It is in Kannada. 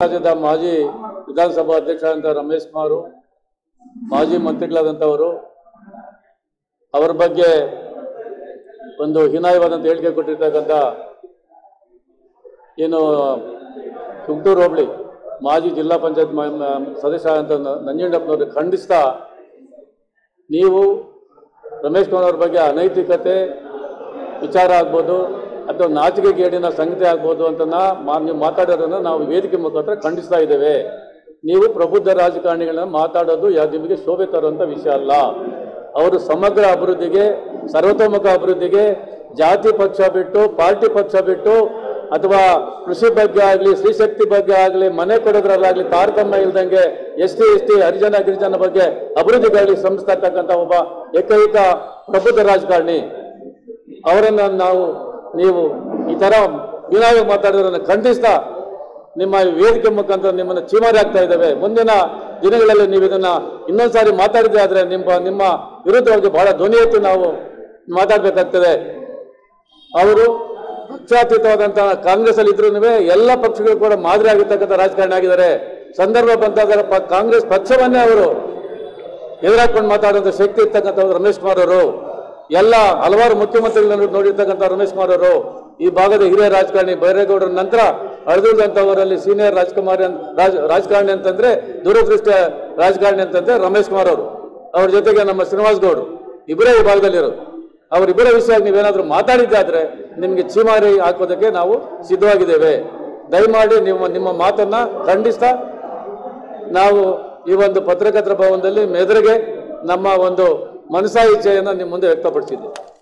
ರಾಜ್ಯದ ಮಾಜಿ ವಿಧಾನಸಭಾ ಅಧ್ಯಕ್ಷರಾದಂಥ ರಮೇಶ್ ಕುಮಾರು ಮಾಜಿ ಮಂತ್ರಿಗಳಾದಂಥವರು ಅವರ ಬಗ್ಗೆ ಒಂದು ಹೀನಾಯವಾದಂಥ ಹೇಳಿಕೆ ಕೊಟ್ಟಿರ್ತಕ್ಕಂಥ ಏನು ತುಮಕೂರು ಹೋಬಳಿ ಮಾಜಿ ಜಿಲ್ಲಾ ಪಂಚಾಯತ್ ಸದಸ್ಯರಾದಂಥ ನಂಜುಂಡಪ್ಪನವ್ರಿಗೆ ಖಂಡಿಸ್ತಾ ನೀವು ರಮೇಶ್ ಕುಮಾರ್ ಅವ್ರ ಬಗ್ಗೆ ಅನೈತಿಕತೆ ವಿಚಾರ ಆಗ್ಬೋದು ಅಥವಾ ನಾಚಿಕೆ ಗೇಡಿನ ಸಂಗತಿ ಆಗ್ಬೋದು ಅಂತ ಮಾ ನೀವು ಮಾತಾಡೋದನ್ನು ನಾವು ವೇದಿಕೆ ಮುಖಾಂತರ ಖಂಡಿಸ್ತಾ ಇದ್ದೇವೆ ನೀವು ಪ್ರಬುದ್ಧ ರಾಜಕಾರಣಿಗಳನ್ನ ಮಾತಾಡೋದು ಯಾ ನಿಮಗೆ ಶೋಭೆ ತರುವಂಥ ವಿಷಯ ಅಲ್ಲ ಅವರು ಸಮಗ್ರ ಅಭಿವೃದ್ಧಿಗೆ ಸರ್ವತೋಮುಖ ಅಭಿವೃದ್ಧಿಗೆ ಜಾತಿ ಪಕ್ಷ ಬಿಟ್ಟು ಪಾರ್ಟಿ ಪಕ್ಷ ಬಿಟ್ಟು ಅಥವಾ ಕೃಷಿ ಬಗ್ಗೆ ಆಗಲಿ ಸ್ತ್ರೀಶಕ್ತಿ ಬಗ್ಗೆ ಆಗಲಿ ಮನೆ ಕೊಡೋದ್ರಲ್ಲಾಗಲಿ ತಾರತಮ್ಯ ಇಲ್ದಂಗೆ ಎಸ್ ಟಿ ಎಸ್ ಟಿ ಹರಿಜನ ಗಿರಿಜನ ಬಗ್ಗೆ ಅಭಿವೃದ್ಧಿಗಾಗಿ ಶ್ರಮಿಸ್ತಾ ಇರ್ತಕ್ಕಂಥ ಒಬ್ಬ ಏಕೈಕ ಪ್ರಬುದ್ಧ ರಾಜಕಾರಣಿ ಅವರನ್ನ ನಾವು ನೀವು ಈ ತರ ವಿನಾಯ ಮಾತಾಡೋದನ್ನು ಖಂಡಿಸ್ತಾ ನಿಮ್ಮ ಈ ವೇದಿಕೆ ಮುಖಾಂತರ ನಿಮ್ಮನ್ನು ಚೀಮಾರಿ ಆಗ್ತಾ ಇದ್ದೇವೆ ಮುಂದಿನ ದಿನಗಳಲ್ಲಿ ನೀವು ಇದನ್ನ ಇನ್ನೊಂದ್ಸಾರಿ ಮಾತಾಡಿದ್ರೆ ಆದ್ರೆ ನಿಮ್ಮ ನಿಮ್ಮ ವಿರುದ್ಧವಾಗಿ ಬಹಳ ಧ್ವನಿ ಎತ್ತಿ ನಾವು ಮಾತಾಡ್ಬೇಕಾಗ್ತದೆ ಅವರು ಪಕ್ಷಾತೀತವಾದಂತಹ ಕಾಂಗ್ರೆಸ್ ಅಲ್ಲಿ ಇದ್ರೂ ಎಲ್ಲ ಪಕ್ಷಗಳು ಕೂಡ ಮಾದರಿ ಆಗಿರ್ತಕ್ಕಂಥ ರಾಜಕಾರಣಿ ಆಗಿದ್ದಾರೆ ಸಂದರ್ಭ ಬಂದಾಗ ಪ- ಕಾಂಗ್ರೆಸ್ ಪಕ್ಷವನ್ನೇ ಅವರು ಎದುರಾಕೊಂಡು ಮಾತಾಡುವಂಥ ಶಕ್ತಿ ಇರ್ತಕ್ಕಂಥವ್ರು ರಮೇಶ್ ಕುಮಾರ್ ಅವರು ಎಲ್ಲ ಹಲವಾರು ಮುಖ್ಯಮಂತ್ರಿಗಳನ್ನು ನೋಡಿರ್ತಕ್ಕಂಥ ರಮೇಶ್ ಕುಮಾರ್ ಅವರು ಈ ಭಾಗದ ಹಿರಿಯ ರಾಜಕಾರಣಿ ಬೈರೇಗೌಡರ ನಂತರ ಅಳಿದುಳಿದಂಥವರಲ್ಲಿ ಸೀನಿಯರ್ ರಾಜಕುಮಾರಿ ಅಂತ ರಾಜ ರಾಜಕಾರಣಿ ಅಂತಂದ್ರೆ ದೂರದೃಷ್ಟಿಯ ರಾಜಕಾರಣಿ ಅಂತಂದ್ರೆ ರಮೇಶ್ ಕುಮಾರ್ ಅವರು ಅವ್ರ ಜೊತೆಗೆ ನಮ್ಮ ಶ್ರೀನಿವಾಸ್ ಗೌಡ್ರು ಇಬ್ಬರೇ ಈ ಭಾಗದಲ್ಲಿರೋದು ಅವರಿಬ್ಬರ ವಿಷಯ ನೀವೇನಾದ್ರೂ ಮಾತಾಡಿದ್ದಾದ್ರೆ ನಿಮಗೆ ಚೀಮಾರಿ ಹಾಕೋದಕ್ಕೆ ನಾವು ಸಿದ್ಧವಾಗಿದ್ದೇವೆ ದಯಮಾಡಿ ನಿಮ್ಮ ನಿಮ್ಮ ಮಾತನ್ನ ಖಂಡಿಸ್ತಾ ನಾವು ಈ ಒಂದು ಪತ್ರಕರ್ತರ ಭವನದಲ್ಲಿ ಮೆದುರಿಗೆ ನಮ್ಮ ಒಂದು ಮನಸಾ ಇಚ್ಛೆಯನ್ನು ನಿಮ್ಮ ಮುಂದೆ ವ್ಯಕ್ತಪಡಿಸಿದ್ದೆ